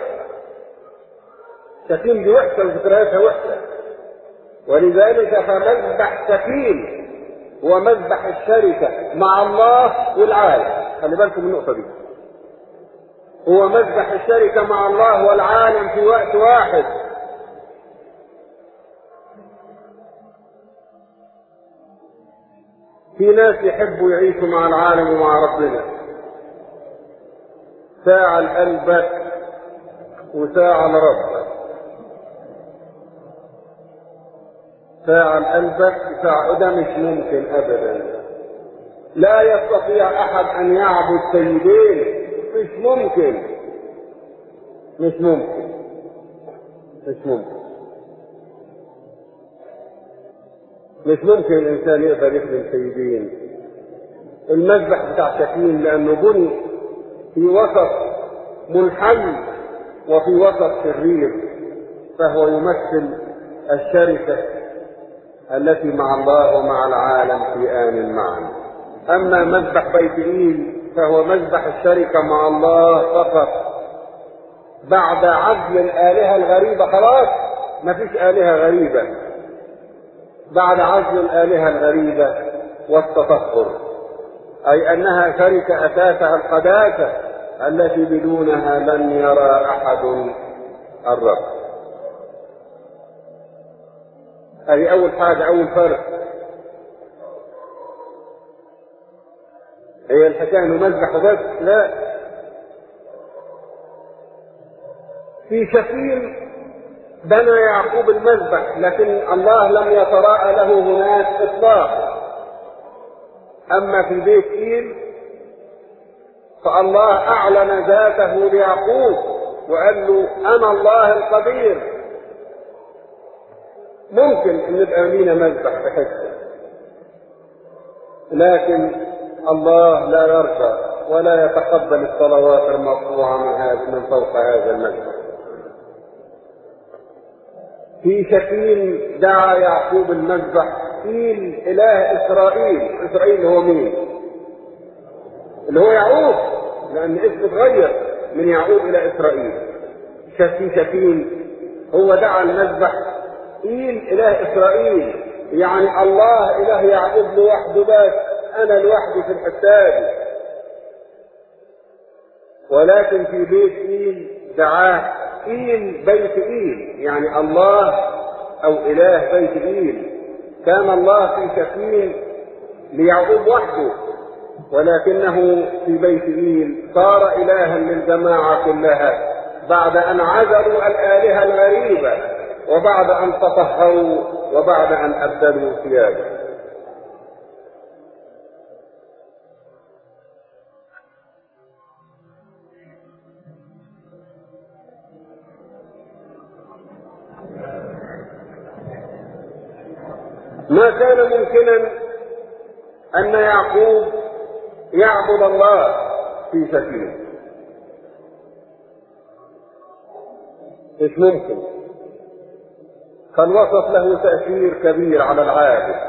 شتيم دي وحشة وذكرياتها وحشة ولذلك فمذبح شتيم هو مذبح الشركة مع الله والعالم خلي بالكم من النقطة دي هو مذبح الشركة مع الله والعالم في وقت واحد في ناس يحبوا يعيشوا مع العالم ومع ربنا ساعة لقلبك وساعة لربك ساعة لقلبك وساعة وده مش ممكن أبدا لا يستطيع أحد أن يعبد سيدين مش ممكن مش ممكن مش ممكن مش ممكن الانسان يقدر يخدم سيدين المذبح بتاع شكيم لانه بني في وسط منحل وفي وسط شرير فهو يمثل الشركة التي مع الله ومع العالم في آن معا أما مذبح بيت إيل فهو مذبح الشركة مع الله فقط بعد عزل الآلهة الغريبة خلاص ما فيش آلهة غريبة بعد عزل الآلهة الغريبة والتطهر أي أنها شركة أساسها القداسة التي بدونها لن يرى أحد الرب هذه أول حاجة أول فرق هي الحكاية إنه مذبح بس لا في شكيل بنى يعقوب المذبح لكن الله لم يتراءى له هناك إطلاقا أما في بيت إيل فالله أعلن ذاته ليعقوب وقال له أنا الله القدير ممكن أن نبقى لينا مذبح في حته لكن الله لا يرضى ولا يتقبل الصلوات المرفوعة من هذا من فوق هذا المذبح في شكيل دعا يعقوب المذبح إيل إله إسرائيل إسرائيل هو مين اللي هو يعقوب لأن اسمه اتغير من يعقوب إلى إسرائيل في شكيل هو دعا المذبح إيل إله إسرائيل يعني الله إله يعقوب لوحده بس أنا لوحدي في الحساب ولكن في بيت إيل دعاه إيل بيت إيل يعني الله أو إله بيت إيل كان الله في شكيل ليعقوب وحده ولكنه في بيت إيل صار إلها للجماعة كلها بعد أن عزلوا الآلهة الغريبة وبعد أن تطهروا وبعد أن أبدلوا ثيابه ما كان ممكنا أن يعقوب يعبد الله في سفينة مش ممكن فالوسط له تأثير كبير على العابد